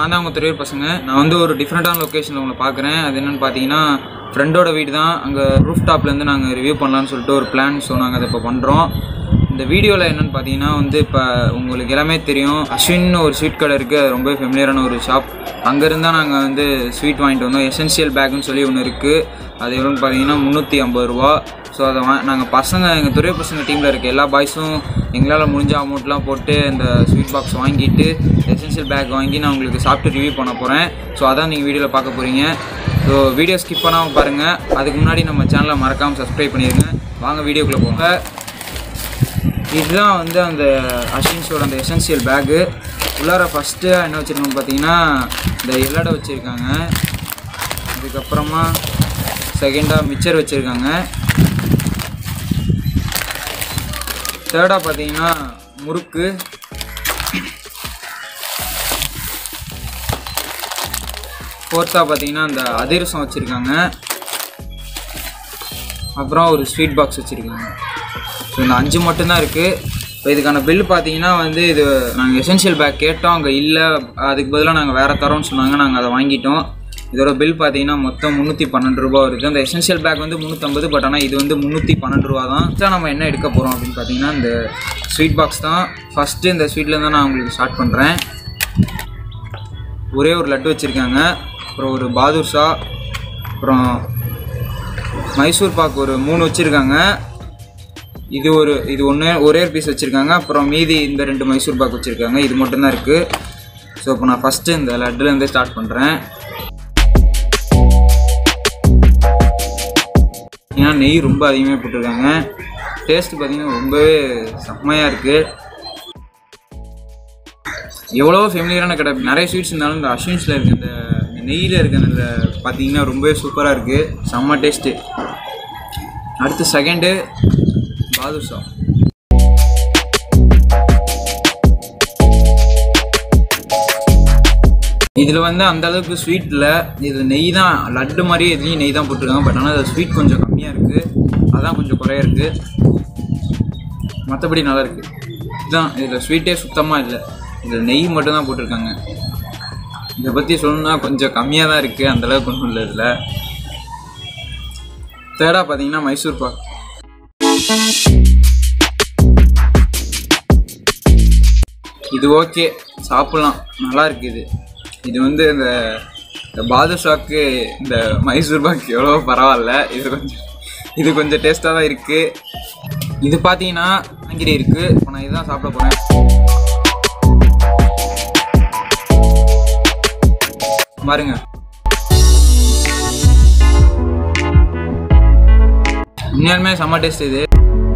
நான் தான் உங்கள் துறையூர் பசங்க நான் வந்து ஒரு டிஃப்ரெண்ட்டான லொக்கேஷனில் உங்களை பார்க்குறேன் அது என்னென்னு பார்த்தீங்கன்னா ஃப்ரெண்டோட வீடு தான் அங்கே ரூஃப் டாப்லேருந்து நாங்கள் ரிவ்யூ பண்ணலான்னு சொல்லிட்டு ஒரு பிளான் ஸோ நாங்கள் அதை இப்போ பண்ணுறோம் இந்த வீடியோவில் என்னென்னு பார்த்தீங்கன்னா வந்து இப்போ உங்களுக்கு எல்லாமே தெரியும் அஸ்வின் ஒரு ஸ்வீட் கடை இருக்குது அது ரொம்ப ஃபெமிலியரான ஒரு ஷாப் அங்கேருந்து தான் நாங்கள் வந்து ஸ்வீட் வாங்கிட்டு வந்தோம் எசென்ஷியல் பேக்குன்னு சொல்லி ஒன்று இருக்குது அது எவ்வளோன்னு பார்த்தீங்கன்னா முந்நூற்றி ஐம்பது ரூபா ஸோ அதை வா நாங்கள் பசங்க எங்கள் துறை பசங்க டீமில் இருக்க எல்லா பாய்ஸும் எங்களால் முடிஞ்ச அமௌண்ட்லாம் போட்டு இந்த ஸ்வீட் பாக்ஸ் வாங்கிட்டு எசென்ஷியல் பேக் வாங்கி நான் உங்களுக்கு சாப்பிட்டு ரிவ்யூ பண்ண போகிறேன் ஸோ அதான் நீங்கள் வீடியோவில் பார்க்க போகிறீங்க ஸோ வீடியோ ஸ்கிப் பண்ணாமல் பாருங்கள் அதுக்கு முன்னாடி நம்ம சேனலை மறக்காமல் சப்ஸ்கிரைப் பண்ணிடுங்க வாங்க வீடியோக்குள்ளே போங்க இதுதான் வந்து அந்த அஷின்ஸோட அந்த எசென்சியல் பேக்கு உள்ளார ஃபஸ்ட்டு என்ன வச்சுருக்கோம் பார்த்தீங்கன்னா இந்த எல்லடை வச்சுருக்காங்க அதுக்கப்புறமா செகண்டாக மிச்சர் வச்சுருக்காங்க தேர்டாக பார்த்தீங்கன்னா முறுக்கு ஃபோர்த்தாக பார்த்தீங்கன்னா அந்த அதிரசம் வச்சுருக்காங்க அப்புறம் ஒரு ஸ்வீட் பாக்ஸ் வச்சுருக்காங்க ஸோ இந்த அஞ்சு மட்டும்தான் இருக்குது இப்போ இதுக்கான பில் பார்த்தீங்கன்னா வந்து இது நாங்கள் எசென்ஷியல் பேக் கேட்டோம் அங்கே இல்லை அதுக்கு பதிலாக நாங்கள் வேறு தரோம்னு சொன்னாங்க நாங்கள் அதை வாங்கிட்டோம் இதோட பில் பார்த்தீங்கன்னா மொத்தம் முந்நூற்றி பன்னெண்டு ரூபா வருது அந்த எசென்ஷியல் பேக் வந்து முந்நூற்றம்பது பட் ஆனால் இது வந்து முந்நூற்றி பன்னெண்டு ரூபா தான் ஃபஸ்ட்டாக நம்ம என்ன எடுக்க போகிறோம் அப்படின்னு பார்த்தீங்கன்னா இந்த ஸ்வீட் பாக்ஸ் தான் ஃபஸ்ட்டு இந்த ஸ்வீட்டில் தான் நான் உங்களுக்கு ஸ்டார்ட் பண்ணுறேன் ஒரே ஒரு லட்டு வச்சுருக்காங்க அப்புறம் ஒரு பாதுஷா அப்புறம் மைசூர் பாக் ஒரு மூணு வச்சுருக்காங்க இது ஒரு இது ஒன்று ஒரே ஒரு பீஸ் வச்சுருக்காங்க அப்புறம் மீதி இந்த ரெண்டு மைசூர் பாக் வச்சுருக்காங்க இது மட்டும்தான் இருக்குது ஸோ இப்போ நான் ஃபஸ்ட்டு இந்த லட்டுலேருந்தே ஸ்டார்ட் பண்ணுறேன் ஏன்னா நெய் ரொம்ப அதிகமாக போட்டிருக்காங்க டேஸ்ட் பார்த்தீங்கன்னா ரொம்பவே செம்மையாக இருக்குது எவ்வளோ ஃபெமிலியரான கடை நிறைய ஸ்வீட்ஸ் இருந்தாலும் இந்த அஸ்வின்ஸில் இருக்க இந்த இந்த நெய்யில் இருக்க அந்த பார்த்தீங்கன்னா ரொம்பவே சூப்பராக இருக்குது செம்ம டேஸ்ட்டு அடுத்து செகண்டு பாதுஷா இதில் வந்து அந்த அளவுக்கு ஸ்வீட் இல்லை இதில் நெய் தான் லட்டு மாதிரி எதுலேயும் நெய் தான் போட்டிருக்காங்க பட் ஆனால் அது ஸ்வீட் கொஞ்சம் கம்மியாக இருக்குது அதான் கொஞ்சம் குறைய இருக்குது மற்றபடி நல்லா இருக்குது இதுதான் இதில் ஸ்வீட்டே சுத்தமாக இல்லை இதில் நெய் மட்டும் தான் போட்டிருக்காங்க இதை பற்றி சொல்லணும்னா கொஞ்சம் கம்மியாக தான் இருக்குது அந்தளவுக்கு ஒன்றும் இல்லை இதில் தேர்டாக பார்த்தீங்கன்னா மைசூர் பாக் இது ஓகே சாப்பிட்லாம் நல்லா இருக்குது இது இது வந்து இந்த இந்த பாதுஷாக்கு இந்த மைசூர் பாக் எவ்வளோ பரவாயில்ல இது கொஞ்சம் இது கொஞ்சம் டேஸ்ட்டாக தான் இருக்குது இது பார்த்தீங்கன்னா ஆங்கிரி இருக்குது இப்போ நான் இதுதான் சாப்பிட போகிறேன் பாருங்க உண்மையாலுமே செம்ம டேஸ்ட் இது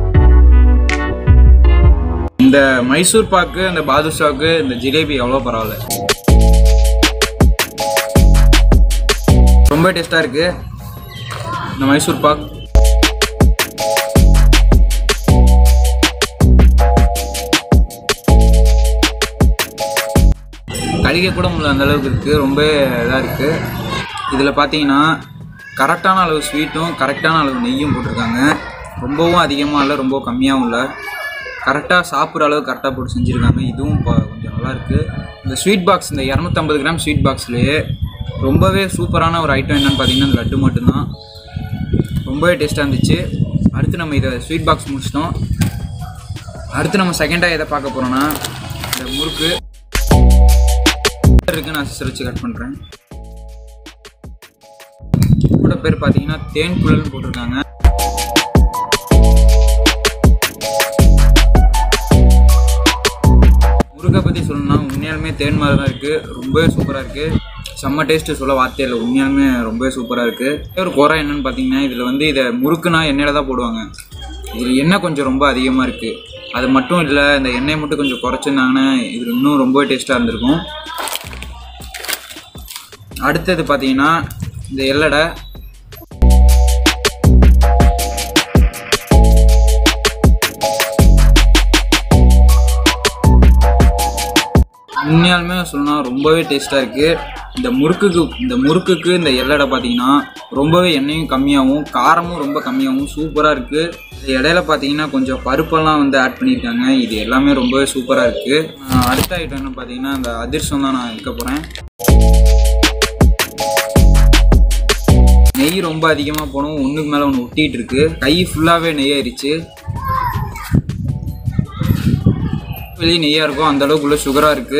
இந்த மைசூர் பாக்கு இந்த பாதுஷாக்கு இந்த ஜிலேபி எவ்வளோ பரவாயில்ல ரொம்ப டேஸ்ட்டாக இருக்கு இந்த மைசூர் பாக் கடிக்க கூட முடியல அந்த அளவுக்கு இருக்குது ரொம்ப இதாக இருக்குது இதில் பார்த்தீங்கன்னா கரெக்டான அளவு ஸ்வீட்டும் கரெக்டான அளவு நெய்யும் போட்டிருக்காங்க ரொம்பவும் அதிகமாக இல்லை ரொம்ப கம்மியாகவும் இல்லை கரெக்டாக சாப்பிட்ற அளவு கரெக்டாக போட்டு செஞ்சுருக்காங்க இதுவும் இப்போ கொஞ்சம் நல்லா இருக்குது இந்த ஸ்வீட் பாக்ஸ் இந்த இரநூத்தம்பது கிராம் ஸ்வீட் பாக்ஸ்லேயே ரொம்பவே சூப்பரான ஒரு ஐட்டம் என்னென்னு பார்த்தீங்கன்னா இந்த லட்டு மட்டும்தான் ரொம்பவே டேஸ்ட்டாக இருந்துச்சு அடுத்து நம்ம இதை ஸ்வீட் பாக்ஸ் முடிச்சிட்டோம் அடுத்து நம்ம செகண்டாக எதை பார்க்க போகிறோன்னா இந்த முறுக்கு இருக்கு நான் சிஸ்டர் வச்சு கட் பண்ணுறேன் கூட பேர் பார்த்தீங்கன்னா தேன் குழல்னு போட்டிருக்காங்க முருகை பற்றி சொல்லணும்னா உண்மையாலுமே தேன் மாதிரி தான் இருக்குது ரொம்பவே சூப்பராக இருக்குது செம்ம டேஸ்ட்டு சொல்ல வார்த்தை இல்லை உண்மையாலுமே ரொம்பவே சூப்பராக இருக்குது ஒரு குறை என்னன்னு பார்த்தீங்கன்னா இதில் வந்து இதை முறுக்குனா எண்ணெயில் தான் போடுவாங்க இதில் எண்ணெய் கொஞ்சம் ரொம்ப அதிகமாக இருக்குது அது மட்டும் இல்லை இந்த எண்ணெயை மட்டும் கொஞ்சம் குறைச்சிருந்தாங்கன்னா இது இன்னும் ரொம்ப டேஸ்ட்டாக இருந்திருக்கும் அடுத்தது பார்த்தீங்கன்னா இந்த எல்லடை உண்மையாலுமே சொல்லணும் ரொம்பவே டேஸ்ட்டாக இருக்குது இந்த முறுக்குக்கு இந்த முறுக்குக்கு இந்த எல்லடை பார்த்தீங்கன்னா ரொம்பவே எண்ணெயும் கம்மியாகவும் காரமும் ரொம்ப கம்மியாகவும் சூப்பராக இருக்குது இது இடையில பார்த்தீங்கன்னா கொஞ்சம் பருப்பெல்லாம் வந்து ஆட் பண்ணியிருக்காங்க இது எல்லாமே ரொம்பவே சூப்பராக இருக்குது அடுத்த ஐட்டம் என்ன பார்த்தீங்கன்னா இந்த அதிர்சம் தான் நான் இருக்க போகிறேன் ரொம்ப அதிகமாக போகணும் ஒன்றுக்கு மேலே ஒன்று ஒட்டிகிட்டு இருக்கு கை ஃபுல்லாகவே நெய்யாயிருச்சு வெளியே நெய்யாக இருக்கும் அந்த அளவுக்கு உள்ள சுகராக இருக்குது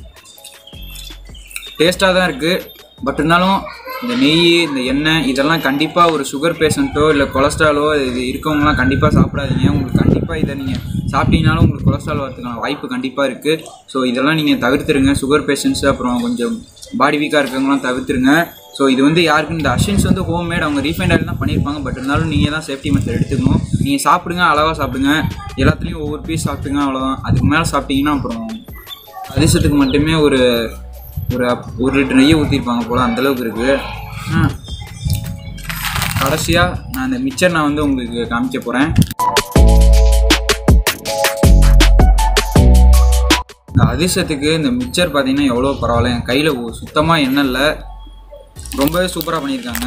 டேஸ்ட்டாக தான் இருக்குது பட் இருந்தாலும் இந்த நெய் இந்த எண்ணெய் இதெல்லாம் கண்டிப்பாக ஒரு சுகர் பேஷண்ட்டோ இல்லை கொலஸ்ட்ராலோ இது இருக்கவங்களாம் கண்டிப்பாக சாப்பிடாதீங்க உங்களுக்கு கண்டிப்பாக இதை நீங்கள் சாப்பிட்டீங்கனாலும் உங்களுக்கு கொலஸ்ட்ரால் வரதுக்கான வாய்ப்பு கண்டிப்பாக இருக்குது ஸோ இதெல்லாம் நீங்கள் தவிர்த்துருங்க சுகர் பேஷண்ட்ஸ் அப்புறம் கொஞ்சம் பாடி வீக்காக இருக்கவங்களாம் தவிர்த்துருங்க ஸோ இது வந்து யாருக்கும் இந்த அஷின்ஸ் வந்து ஹோம் மேட் அவங்க ரீஃபைண்ட் ஆயில் தான் பண்ணியிருப்பாங்க பட் இருந்தாலும் நீங்கள் தான் சேஃப்டி மெத்தட் எடுத்துக்கணும் நீங்கள் சாப்பிடுங்க அளவாக சாப்பிடுங்க எல்லாத்துலேயும் ஒவ்வொரு பீஸ் சாப்பிட்டுங்க அவ்வளோதான் அதுக்கு மேலே சாப்பிட்டீங்கன்னா அப்புறம் அதிர்ஷ்டத்துக்கு மட்டுமே ஒரு ஒரு அப்- ஒரு லிட்டர் நெய்யை ஊற்றிருப்பாங்க போல் அந்தளவுக்கு இருக்குது கடைசியாக நான் இந்த மிச்சர் நான் வந்து உங்களுக்கு காமிக்க போகிறேன் இந்த அதிர்ஷ்டத்துக்கு இந்த மிச்சர் பார்த்தீங்கன்னா எவ்வளோ பரவாயில்ல என் கையில் சுத்தமாக எண்ணெய் இல்லை ரொம்பவே சூப்பராக பண்ணியிருக்காங்க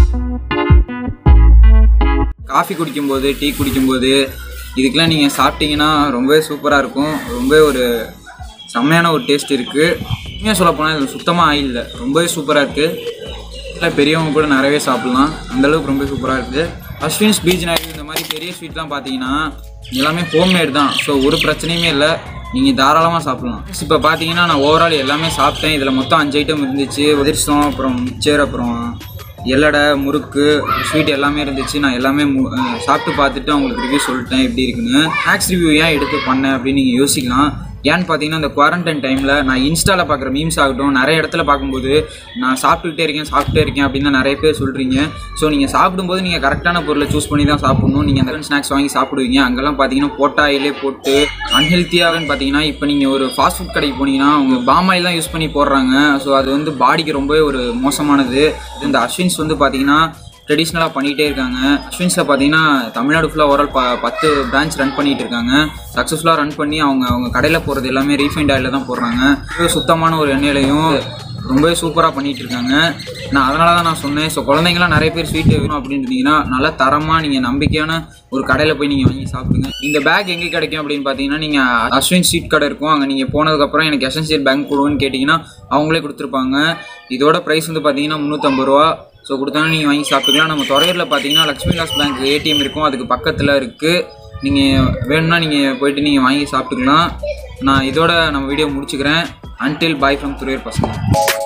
காஃபி குடிக்கும்போது டீ குடிக்கும்போது இதுக்கெல்லாம் நீங்கள் சாப்பிட்டீங்கன்னா ரொம்பவே சூப்பராக இருக்கும் ரொம்பவே ஒரு செம்மையான ஒரு டேஸ்ட் இருக்குது உண்மையாக சொல்ல போனால் இது சுத்தமாக ஆயில் இல்லை ரொம்பவே சூப்பராக இருக்குது இல்லை பெரியவங்க கூட நிறையவே சாப்பிட்லாம் அந்தளவுக்கு ரொம்ப சூப்பராக இருக்குது அஸ்வின்ஸ் பீச் நாய் இந்த மாதிரி பெரிய ஸ்வீட்லாம் பார்த்தீங்கன்னா எல்லாமே ஹோம்மேட் தான் ஸோ ஒரு பிரச்சனையுமே இல்லை நீங்கள் தாராளமாக சாப்பிட்லாம் இப்போ பார்த்தீங்கன்னா நான் ஓவரால் எல்லாமே சாப்பிட்டேன் இதில் மொத்தம் அஞ்சு ஐட்டம் இருந்துச்சு அதிர்ஷ்டம் அப்புறம் மிச்சர் அப்புறம் எல்லடை முறுக்கு ஸ்வீட் எல்லாமே இருந்துச்சு நான் எல்லாமே மு- அஹ் சாப்பிட்டு பார்த்துட்டு அவங்களுக்கு ரிவ்யூ சொல்லிட்டேன் எப்படி இருக்குன்னு மேக்ஸ் ரிவ்யூ ஏன் எடுத்து பண்ணேன் அப்படின்னு நீங்கள் யோசிக்கலாம் ஏன்னு பார்த்தீங்கன்னா இந்த குவாரண்டைன் டைமில் நான் இன்ஸ்டாவில் பார்க்குற மீம்ஸ் ஆகட்டும் நிறைய இடத்துல பார்க்கும்போது நான் சாப்பிட்டுக்கிட்டே இருக்கேன் சாப்பிட்டே இருக்கேன் அப்படின்னு தான் நிறைய பேர் சொல்கிறீங்க ஸோ நீங்கள் சாப்பிடும்போது நீங்கள் கரெக்டான பொருளை சூஸ் பண்ணி தான் சாப்பிடணும் நீங்கள் அந்த ஸ்நாக்ஸ் வாங்கி சாப்பிடுவீங்க அங்கெல்லாம் பார்த்தீங்கன்னா போட்டாயிலே போட்டு அன்ஹெல்த்தியாகன்னு பார்த்தீங்கன்னா இப்போ நீங்கள் ஒரு ஃபாஸ்ட் ஃபுட் கடைக்கு போனீங்கன்னா அவங்க பாமாயில் தான் யூஸ் பண்ணி போடுறாங்க ஸோ அது வந்து பாடிக்கு ரொம்பவே ஒரு மோசமானது இது இந்த அஸ்வின்ஸ் வந்து பார்த்தீங்கன்னா ட்ரெடிஷ்னலாக பண்ணிகிட்டே இருக்காங்க அஸ்வின்ஸில் பார்த்தீங்கன்னா தமிழ்நாடு ஃபுல்லாக ஓவரால் ப பத்து பிரான்ச் ரன் பண்ணிட்டு இருக்காங்க சக்ஸஸ்ஃபுல்லாக ரன் பண்ணி அவங்க அவங்க கடையில் போடுறது எல்லாமே ரீஃபைண்ட் ஆயிலில் தான் போடுறாங்க ரொம்பவே சுத்தமான ஒரு எண்ணெயிலையும் ரொம்பவே சூப்பராக பண்ணிட்டு இருக்காங்க நான் அதனால தான் நான் சொன்னேன் ஸோ குழந்தைங்களாம் நிறைய பேர் ஸ்வீட் வேணும் அப்படின்னு இருந்தீங்கன்னா நல்லா தரமாக நீங்கள் நம்பிக்கையான ஒரு கடையில் போய் நீங்கள் வாங்கி சாப்பிடுங்க இந்த பேக் எங்கே கிடைக்கும் அப்படின்னு பார்த்தீங்கன்னா நீங்கள் அஸ்வின் ஸ்வீட் கடை இருக்கும் அங்கே நீங்கள் போனதுக்கப்புறம் எனக்கு எசென்சியல் பேங்க் கொடுன்னு கேட்டிங்கன்னா அவங்களே கொடுத்துருப்பாங்க இதோட ப்ரைஸ் வந்து பார்த்தீங்கன்னா முந்நூற்றம்பது ரூபா ஸோ கொடுத்தாலும் நீங்கள் வாங்கி சாப்பிட்டுக்கலாம் நம்ம துறையூரில் பார்த்தீங்கன்னா லக்ஷ்மி விலாஸ் பேங்க் ஏடிஎம் இருக்கும் அதுக்கு பக்கத்தில் இருக்குது நீங்கள் வேணும்னா நீங்கள் போயிட்டு நீங்கள் வாங்கி சாப்பிட்டுக்கலாம் நான் இதோட நம்ம வீடியோ முடிச்சுக்கிறேன் அன்டில் பாய் ஃப்ரம் துறையூர் பசங்க